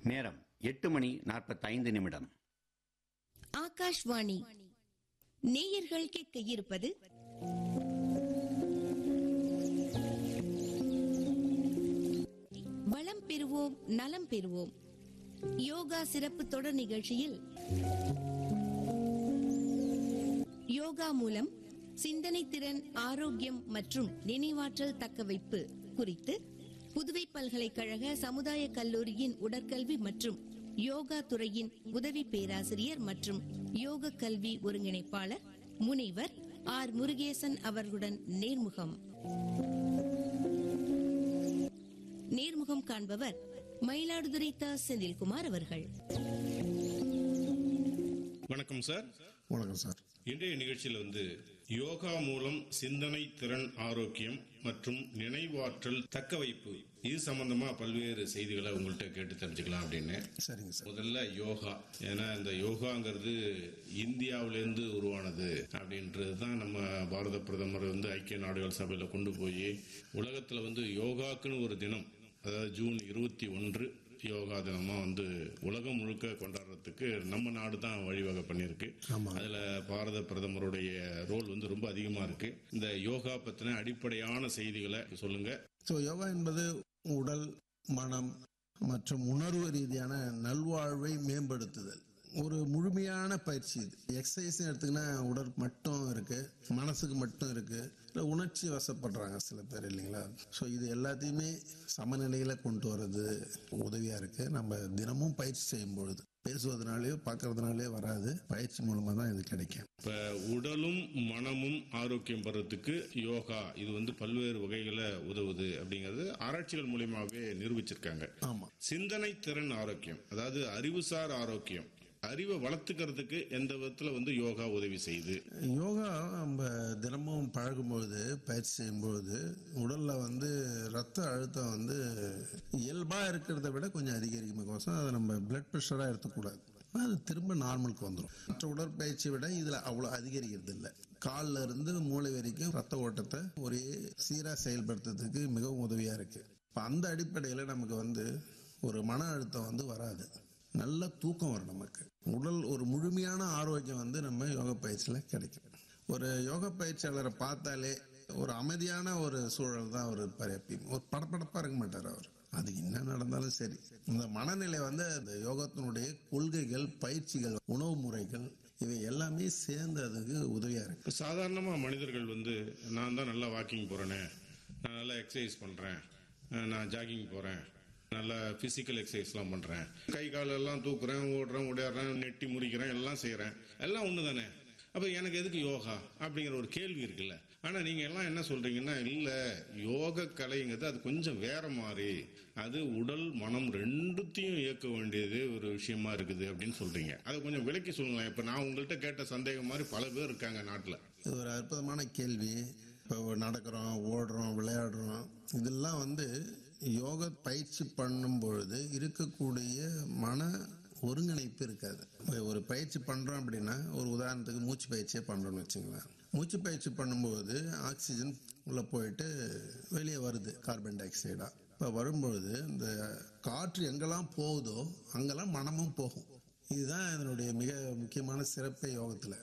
நேரம் எட்டு மணி நாற்பத்தைந்து நிமிடம் ஆகாஷ்வாணி நேயர்கள் கேட்க இருப்பது வளம் பெறுவோம் நலம் பெறுவோம் யோகா சிறப்பு தொடர் நிகழ்ச்சியில் யோகா மூலம் சிந்தனை திறன் ஆரோக்கியம் மற்றும் நினைவாற்றல் தக்கவைப்பு குறித்து புதுவை பல்கலைக்கழக சமுதாய கல்லூரியின் உடற்கல்வி மற்றும் யோகா துறையின் உதவி பேராசிரியர் மற்றும் யோக கல்வி ஒருங்கிணைப்பாளர் முனைவர் ஆர் முருகேசன் அவர்களுடன் நேர்முகம் நேர்முகம் காண்பவர் மயிலாடுதுறை தா செந்தில்குமார் அவர்கள் வணக்கம் சார் வணக்கம் சார் இன்றைய நிகழ்ச்சியில் வந்து யோகா மூலம் சிந்தனை திறன் ஆரோக்கியம் மற்றும் நினைவாற்றல் தக்க வைப்பு இது சம்பந்தமா பல்வேறு செய்திகளை உங்கள்கிட்ட கேட்டு தெரிஞ்சுக்கலாம் அப்படின்னு சரிங்க சார் முதல்ல யோகா ஏன்னா இந்த யோகாங்கிறது இந்தியாவிலேருந்து உருவானது அப்படின்றது தான் நம்ம பாரத பிரதமர் வந்து ஐக்கிய நாடுகள் சபையில் கொண்டு போய் உலகத்தில் வந்து யோகாக்குன்னு ஒரு தினம் அதாவது ஜூன் இருபத்தி ஒன்று யோகா தினமா வந்து உலகம் முழுக்க கொண்டாடுறதுக்கு நம்ம நாடு தான் வழிவகை பண்ணியிருக்கு ஆமா. அதுல பாரத பிரதமருடைய ரோல் வந்து ரொம்ப அதிகமா இருக்கு இந்த யோகா பத்தின அடிப்படையான செய்திகளை சொல்லுங்க ஸோ யோகா என்பது உடல் மனம் மற்றும் உணர்வு ரீதியான நல்வாழ்வை மேம்படுத்துதல் ஒரு முழுமையான பயிற்சி இது எக்ஸசைஸ் எடுத்தீங்கன்னா உடல் மட்டும் இருக்கு மனசுக்கு மட்டும் இருக்கு இல்லை உணர்ச்சி வசப்படுறாங்க சில பேர் இல்லைங்களா ஸோ இது எல்லாத்தையுமே சமநிலையில கொண்டு வர்றது உதவியா இருக்கு நம்ம தினமும் பயிற்சி செய்யும் பொழுது பேசுவதனாலேயோ பார்க்கறதுனாலே வராது பயிற்சி மூலமா தான் இது கிடைக்கும் இப்ப உடலும் மனமும் ஆரோக்கியம் பெறத்துக்கு யோகா இது வந்து பல்வேறு வகைகளை உதவுது அப்படிங்கிறது ஆராய்ச்சிகள் மூலியமாவே நிரூபிச்சிருக்காங்க ஆமா சிந்தனை திறன் ஆரோக்கியம் அதாவது அறிவுசார் ஆரோக்கியம் அறிவை வளர்த்துக்கிறதுக்கு எந்த விதத்துல வந்து யோகா உதவி செய்யுது யோகா நம்ம தினமும் பழகும்பொழுது பயிற்சி செய்யும்பொழுது உடல்ல வந்து ரத்த அழுத்தம் வந்து இயல்பா இருக்கிறத விட கொஞ்சம் அதிகரிக்கும் அதை நம்ம பிளட் ப்ரெஷரா எடுத்துக்கூடாது அது திரும்ப நார்மலுக்கு வந்துடும் மற்ற உடற்பயிற்சியை விட இதுல அவ்வளவு அதிகரிக்கிறது இல்லை கால்ல இருந்து மூளை வரைக்கும் ரத்த ஓட்டத்தை ஒரே சீரா செயல்படுத்துறதுக்கு மிகவும் உதவியா இருக்கு இப்ப அந்த அடிப்படையில நமக்கு வந்து ஒரு மன அழுத்தம் வந்து வராது நல்ல தூக்கம் வரும் நமக்கு உடல் ஒரு முழுமையான ஆரோக்கியம் வந்து நம்ம யோகா பயிற்சியில கிடைக்கும் ஒரு யோகா பயிற்சியாளரை பார்த்தாலே ஒரு அமைதியான ஒரு சூழல் தான் அவர் இருப்பார் எப்பயும் ஒரு படப்படப்பா இருக்க மாட்டார் அவர் அது என்ன நடந்தாலும் சரி இந்த மனநிலை வந்து அந்த யோகத்தினுடைய கொள்கைகள் பயிற்சிகள் உணவு முறைகள் இவை எல்லாமே சேர்ந்து அதுக்கு உதவியா இருக்கு இப்ப சாதாரணமா மனிதர்கள் வந்து நான் தான் நல்லா வாக்கிங் போறேனே நான் நல்லா எக்ஸசைஸ் பண்றேன் அஹ் நான் ஜாகிங் போறேன் நல்லா பிசிக்கல் எக்ஸசைஸ்லாம் பண்றேன் கை காலெல்லாம் தூக்குறேன் ஓடுறேன் ஓடிடுறேன் நெட்டி முறிக்கிறேன் எல்லாம் செய்றேன் எல்லாம் ஒன்று தானே அப்ப எனக்கு எதுக்கு யோகா அப்படிங்கிற ஒரு கேள்வி இருக்குல்ல ஆனா நீங்க எல்லாம் என்ன சொல்றீங்கன்னா இல்ல யோக கலைங்கிறது அது கொஞ்சம் வேற மாதிரி அது உடல் மனம் ரெண்டுத்தையும் இயக்க வேண்டியது ஒரு விஷயமா இருக்குது அப்படின்னு சொல்றீங்க அதை கொஞ்சம் விளக்கி சொல்லுங்களேன் இப்ப நான் உங்கள்கிட்ட கேட்ட சந்தேகம் மாதிரி பல பேர் இருக்காங்க நாட்டுல இது ஒரு அற்புதமான கேள்வி இப்போ நடக்கிறோம் ஓடுறோம் விளையாடுறோம் இதெல்லாம் வந்து யோக பயிற்சி பண்ணும் பொழுது இருக்கக்கூடிய மன ஒருங்கிணைப்பு இருக்காது இப்ப ஒரு பயிற்சி பண்றோம் அப்படின்னா ஒரு உதாரணத்துக்கு மூச்சு பயிற்சியே பண்றோம்னு வச்சுங்களேன் மூச்சு பயிற்சி பண்ணும்போது ஆக்சிஜன் உள்ள போயிட்டு வெளியே வருது கார்பன் டை ஆக்சைடா இப்போ வரும்பொழுது இந்த காற்று எங்கெல்லாம் போகுதோ அங்கெல்லாம் மனமும் போகும் இதுதான் இதனுடைய மிக முக்கியமான சிறப்பே யோகத்துல